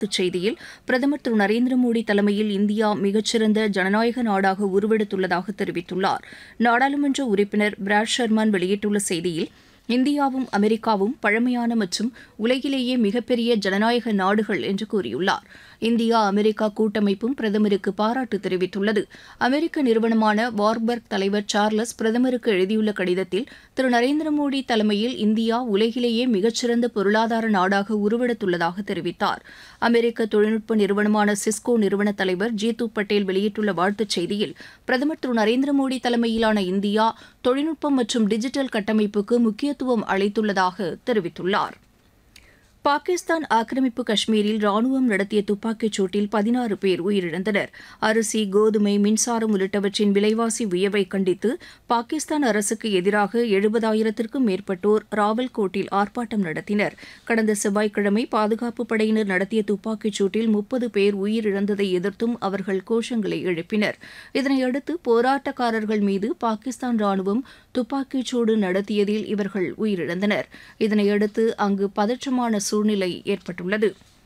வாழ்த்துச் செய்தியில் பிரதமர் திரு நரேந்திர மோடி தலைமையில் இந்தியா மிகச்சிறந்த ஜனநாயக நாடாக உருவெடுத்துள்ளதாக தெரிவித்துள்ளார் நாடாளுமன்ற உறுப்பினர் பிராட் ஷர்மான் வெளியிட்டுள்ள செய்தியில் இந்தியாவும் அமெரிக்காவும் பழமையான மற்றும் உலகிலேயே மிகப்பெரிய ஜனநாயக நாடுகள் என்று கூறியுள்ளார் இந்தியா அமெரிக்கா கூட்டமைப்பும் பிரதமருக்கு பாராட்டு தெரிவித்துள்ளது அமெரிக்க நிறுவனமான வார்பர்க் தலைவர் சார்லஸ் பிரதமருக்கு எழுதியுள்ள கடிதத்தில் திரு நரேந்திர மோடி தலைமையில் இந்தியா உலகிலேயே மிகச்சிறந்த பொருளாதார நாடாக உருவெடுத்துள்ளதாக தெரிவித்தார் அமெரிக்க தொழில்நுட்ப நிறுவனமான சிஸ்கோ நிறுவன தலைவர் ஜீது பட்டேல் வெளியிட்டுள்ள வாழ்த்துச் செய்தியில் பிரதமர் திரு நரேந்திர மோடி தலைமையிலான இந்தியா தொழில்நுட்பம் மற்றும் டிஜிட்டல் கட்டமைப்புக்கு முக்கியத்துவம் அளித்துள்ளதாக தெரிவித்துள்ளார் பாகிஸ்தான் ஆக்கிரமிப்பு காஷ்மீரில் ராணுவம் நடத்திய துப்பாக்கிச் சூட்டில் பதினாறு பேர் உயிரிழந்தனர் அரிசி கோதுமை மின்சாரம் உள்ளிட்டவற்றின் விலைவாசி உயர்வை கண்டித்து பாகிஸ்தான் அரசுக்கு எதிராக எழுபதாயிரத்திற்கும் மேற்பட்டோர் ராவல்கோட்டில் ஆர்ப்பாட்டம் நடத்தினர் கடந்த செவ்வாய்க்கிழமை பாதுகாப்பு படையினர் நடத்திய துப்பாக்கிச் சூட்டில் முப்பது பேர் உயிரிழந்ததை எதிர்த்தும் அவர்கள் கோஷங்களை எழுப்பினர் இதனையடுத்து போராட்டக்காரர்கள் மீது பாகிஸ்தான் ராணுவம் துப்பாக்கிச் சூடு நடத்தியதில் இவர்கள் உயிரிழந்தனர் இதனையடுத்து அங்கு பதற்றமான சூழ்நிலை ஏற்பட்டுள்ளது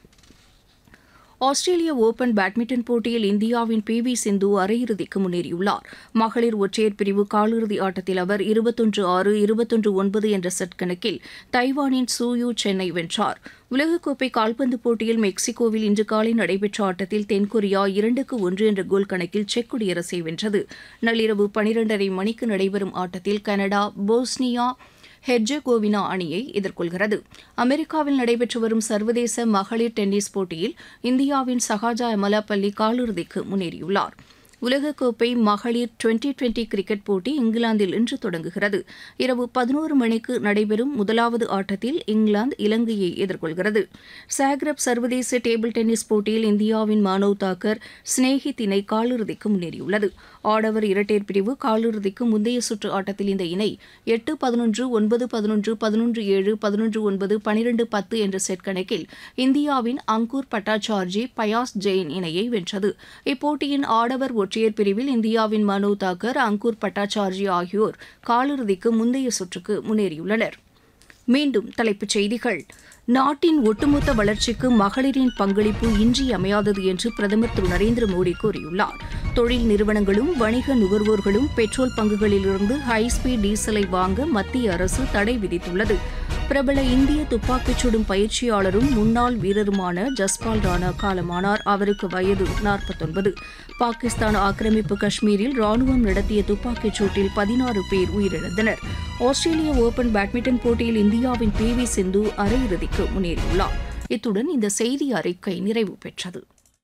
ஆஸ்திரேலிய ஓபன் பேட்மிண்டன் போட்டியில் இந்தியாவின் பி வி சிந்து அரையிறுதிக்கு முன்னேறியுள்ளார் மகளிர் ஒற்றையர் பிரிவு காலிறுதி ஆட்டத்தில் அவர் இருபத்தொன்று ஆறு இருபத்தொன்று ஒன்பது என்ற செட் கணக்கில் தைவானின் சூயூ சென்னை வென்றார் உலகக்கோப்பை கால்பந்து போட்டியில் மெக்சிகோவில் இன்று காலை நடைபெற்ற ஆட்டத்தில் தென்கொரியா இரண்டுக்கு ஒன்று என்ற கோல் கணக்கில் செக் குடியரசை வென்றது நள்ளிரவு பனிரெண்டரை மணிக்கு நடைபெறும் ஆட்டத்தில் கனடா போஸ்னியா ஹெர்ஜெகோவினா அணியை எதிர்கொள்கிறது அமெரிக்காவில் நடைபெற்று வரும் சர்வதேச மகளிர் டென்னிஸ் போட்டியில் இந்தியாவின் சகாஜா எமலாபள்ளி காலிறுதிக்கு முன்னேறியுள்ளார் உலகக்கோப்பை மகளிர் டுவெண்டி டுவெண்டி கிரிக்கெட் போட்டி இங்கிலாந்தில் இன்று தொடங்குகிறது இரவு பதினோரு மணிக்கு நடைபெறும் முதலாவது ஆட்டத்தில் இங்கிலாந்து இலங்கையை எதிர்கொள்கிறது சாக்ரப் சர்வதேச டேபிள் டென்னிஸ் போட்டியில் இந்தியாவின் மானவ் தாக்கர் ஸ்னேஹித் இணை காலிறுதிக்கு முன்னேறியுள்ளது ஆடவர் இரட்டையர் பிரிவு காலிறுதிக்கு முந்தைய சுற்று ஆட்டத்தில் இந்த இணை எட்டு பதினொன்று ஒன்பது பதினொன்று பதினொன்று ஏழு பதினொன்று ஒன்பது பனிரெண்டு பத்து என்ற செட் கணக்கில் இந்தியாவின் அங்கூர் பட்டாச்சார்ஜி பயாஸ் ஜெயின் இணையை வென்றது இப்போட்டியின் ஆடவர் ஒற்றையர் பிரிவில் இந்தியாவின் மனு தாக்கர் அங்கூர் பட்டாச்சார்ஜி ஆகியோர் காலிறுதிக்கு முந்தைய சுற்றுக்கு முன்னேறியுள்ளனர் மீண்டும் தலைப்புச் செய்திகள் நாட்டின் ஒட்டுமொத்த வளர்ச்சிக்கு மகளிரின் பங்களிப்பு இன்றியமையாதது என்று பிரதமர் திரு நரேந்திர மோடி கூறியுள்ளார் தொழில் நிறுவனங்களும் வணிக நுகர்வோர்களும் பெட்ரோல் பங்குகளிலிருந்து ஹைஸ்பீட் டீசலை வாங்க மத்திய அரசு தடை விதித்துள்ளது பிரபல இந்திய துப்பாக்கிச் சுடும் பயிற்சியாளரும் முன்னாள் வீரருமான ஜஸ்பால் ராணா காலமானார் அவருக்கு வயது நாற்பத்தொன்பது பாகிஸ்தான் ஆக்கிரமிப்பு காஷ்மீரில் ராணுவம் நடத்திய துப்பாக்கிச் சூட்டில் பதினாறு பேர் உயிரிழந்தனர் ஆஸ்திரேலிய ஓபன் பேட்மிண்டன் போட்டியில் இந்தியாவின் பி வி சிந்து அரையிறுதிக்கு முன்னேறியுள்ளார் இத்துடன் இந்த செய்தி அறிக்கை நிறைவு பெற்றது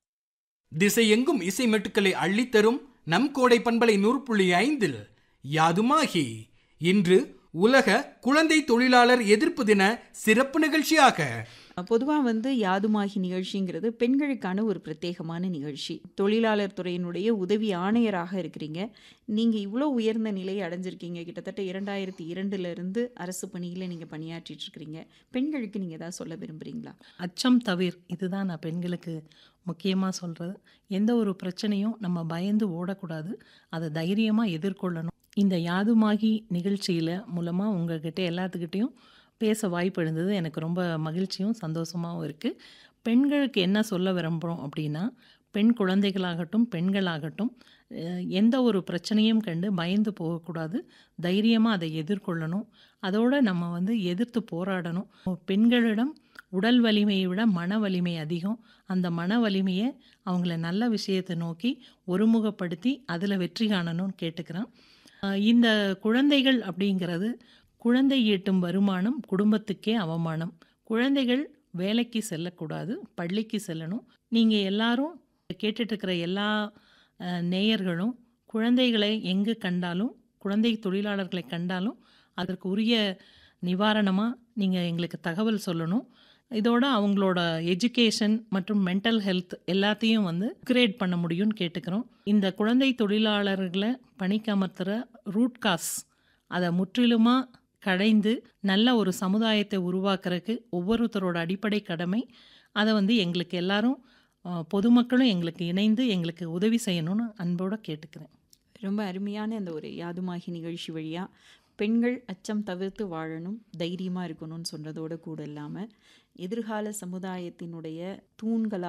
திசையெங்கும் இசை மெட்டுக்களை அள்ளித்தரும் நம் கோடை பண்பலை நூறு புள்ளி ஐந்தில் யாதுமாகி இன்று உலக குழந்தை தொழிலாளர் எதிர்ப்பு தின சிறப்பு நிகழ்ச்சியாக பொதுவாக வந்து யாதுமாகி நிகழ்ச்சிங்கிறது பெண்களுக்கான ஒரு பிரத்யேகமான நிகழ்ச்சி தொழிலாளர் துறையினுடைய உதவி ஆணையராக இருக்கிறீங்க நீங்கள் இவ்வளோ உயர்ந்த நிலையை அடைஞ்சிருக்கீங்க கிட்டத்தட்ட இரண்டாயிரத்தி இரண்டுலேருந்து அரசு பணியில் நீங்கள் பணியாற்றிட்டு இருக்கிறீங்க பெண்களுக்கு நீங்கள் ஏதாவது சொல்ல விரும்புகிறீங்களா அச்சம் தவிர் இதுதான் நான் பெண்களுக்கு முக்கியமாக சொல்கிறது எந்த ஒரு பிரச்சனையும் நம்ம பயந்து ஓடக்கூடாது அதை தைரியமாக எதிர்கொள்ளணும் இந்த யாதுமாகி நிகழ்ச்சியில் மூலமாக உங்ககிட்ட எல்லாத்துக்கிட்டேயும் பேச வாய்ப்பு இருந்தது எனக்கு ரொம்ப மகிழ்ச்சியும் சந்தோஷமாகவும் இருக்குது பெண்களுக்கு என்ன சொல்ல விரும்புகிறோம் அப்படின்னா பெண் குழந்தைகளாகட்டும் பெண்களாகட்டும் அஹ், எந்த ஒரு பிரச்சனையும் கண்டு பயந்து போகக்கூடாது தைரியமாக அதை எதிர்கொள்ளணும் அதோடு நம்ம வந்து எதிர்த்து போராடணும் பெண்களிடம் உடல் வலிமையை விட மன வலிமை அதிகம் அந்த மன வலிமையை அவங்கள நல்ல விஷயத்தை நோக்கி ஒருமுகப்படுத்தி அதில் வெற்றி காணணும்னு கேட்டுக்கிறேன் அஹ், இந்த குழந்தைகள் அப்படிங்கிறது குழந்தை ஈட்டும் வருமானம் குடும்பத்துக்கே அவமானம் குழந்தைகள் வேலைக்கு செல்லக்கூடாது பள்ளிக்கு செல்லணும் நீங்கள் எல்லாரும் கேட்டுட்டு இருக்கிற எல்லா அஹ், நேயர்களும் குழந்தைகளை எங்கு கண்டாலும் குழந்தை தொழிலாளர்களை கண்டாலும் அதற்கு உரிய நிவாரணமாக நீங்கள் எங்களுக்கு தகவல் சொல்லணும் இதோட அவங்களோட எஜுகேஷன் மற்றும் மென்டல் ஹெல்த் எல்லாத்தையும் வந்து கிரேட் பண்ண முடியும்னு கேட்டுக்கிறோம் இந்த குழந்தை தொழிலாளர்களை பணிக்கு அமர்த்துகிற ரூட் காஸ் அதை முற்றிலுமாக கடைந்து நல்ல ஒரு சமுதாயத்தை உருவாக்குறதுக்கு ஒவ்வொருத்தரோட அடிப்படை கடமை அதை வந்து எங்களுக்கு எல்லாரும் அஹ், பொதுமக்களும் எங்களுக்கு இணைந்து எங்களுக்கு உதவி செய்யணும்னு அன்போடு கேட்டுக்கிறேன் ரொம்ப அருமையான இந்த ஒரு யாதுமாகி நிகழ்ச்சி வழியாக பெண்கள் அச்சம் தவிர்த்து வாழணும் தைரியமாக இருக்கணும்னு சொன்னதோடு கூட இல்லாமல் எதிர்கால சமுதாயத்தினுடைய தூண்களாக